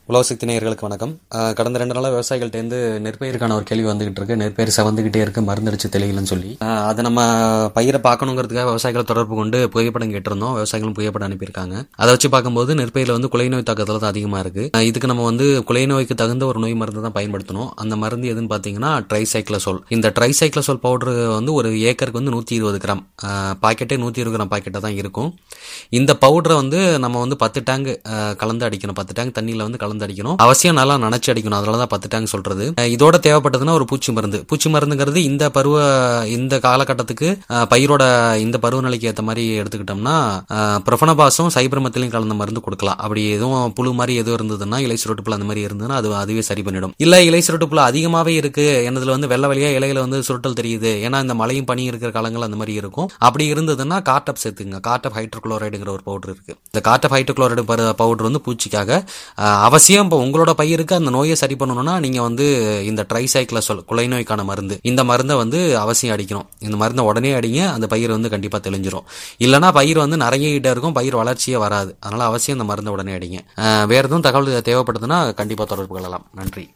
உலகசக்தி நேயர்களுக்கு வணக்கம் அஹ் கடந்த ரெண்டு நாளாக விவசாயிகள்ட்டேருந்து நெற்பயிருக்கான ஒரு கேள்வி வந்துகிட்டு இருக்கு நெற்பயிர் செவந்துகிட்டே இருக்கு மருந்தடிச்சு தெளியலன்னு சொல்லி அஹ் அதை நம்ம பயிரை பார்க்கணுங்கிறதுக்காக விவசாயிகளை தொடர்பு கொண்டு புகைப்படம் கேட்டிருந்தோம் விவசாயிகளும் புகைப்படம் அனுப்பியிருக்காங்க அதை வச்சு பார்க்கும்போது நெற்பயிரில் வந்து குலை நோய் தாக்கத்தில் தான் அதிகமாக இருக்கு அஹ் இதுக்கு நம்ம வந்து குலை நோய்க்கு தகுந்த ஒரு நோய் மருந்து தான் பயன்படுத்தணும் அந்த மருந்து எதுன்னு பார்த்தீங்கன்னா ட்ரைசைக்ளசோல் இந்த ட்ரைசைக்ளசோல் பவுடர் வந்து ஒரு ஏக்கருக்கு வந்து நூற்றி இருபது கிராம் பாக்கெட்டே நூற்றி இருபது கிராம் பாக்கெட்டாக தான் இருக்கும் இந்த பவுடரை வந்து நம்ம வந்து பத்து டேங்க் கலந்து அடிக்கணும் பத்து டேங்க் தண்ணியில் வந்து கலந்து அடிக்கணும் அவசியம் நல்லா நனைச்சு அடிக்கணும் அதனால தான் பத்து டேங்க் சொல்றது அஹ் இதோட தேவைப்பட்டதுன்னா ஒரு பூச்சி மருந்து பூச்சி மருந்துங்கிறது இந்த பருவ இந்த காலகட்டத்துக்கு அஹ், பயிரோட இந்த பருவநிலைக்கு ஏற்ற மாதிரி எடுத்துக்கிட்டோம்னா ப்ரொஃபனபாஸும் சைபர்மத்திலையும் கலந்த மருந்து கொடுக்கலாம் அப்படி எதுவும் புழு மாதிரி எதுவும் இருந்ததுன்னா இலை சுருட்டுப்புல அந்த மாதிரி இருந்ததுன்னா அது அதுவே சரி பண்ணிடும் இல்ல இலை சுருட்டுப்புல அதிகமாவே இருக்கு என்னதுல வந்து வெள்ளை வெளியா இலையில வந்து சுருட்டல் தெரியுது ஏன்னா இந்த மழையும் பனி இருக்கிற காலங்கள் அந்த மாதிரி இருக்கும் அப்படி இருந்ததுன்னா காட்டப் சேர்த்துங்க காட்டப் ஹைட்ரோகுளோரைடுங்கிற ஒரு பவுடர் இருக்கு இந்த காட்டப் ஹைட்ரோகுளோரைடு பவுடர் வந்து பூச்சிக்காக அஹ், அவசியம் இப்போ உங்களோட பயிருக்கு அந்த நோயை சரி பண்ணணும்னா நீங்க வந்து இந்த ட்ரைசைக்கிள சொல் குலை நோய்க்கான மருந்து இந்த மருந்தை வந்து அவசியம் அடிக்கணும் இந்த மருந்தை உடனே அடிங்க அந்த பயிர் வந்து கண்டிப்பா தெளிஞ்சிரும் இல்லைன்னா பயிர் வந்து நிறைய கிட்ட இருக்கும் பயிர் வளர்ச்சியே வராது அதனால அவசியம் இந்த மருந்தை உடனே அடிங்க அஹ், வேற எதுவும் தகவல் தேவைப்படுதுன்னா கண்டிப்பா தொடர்பு கொள்ளலாம் நன்றி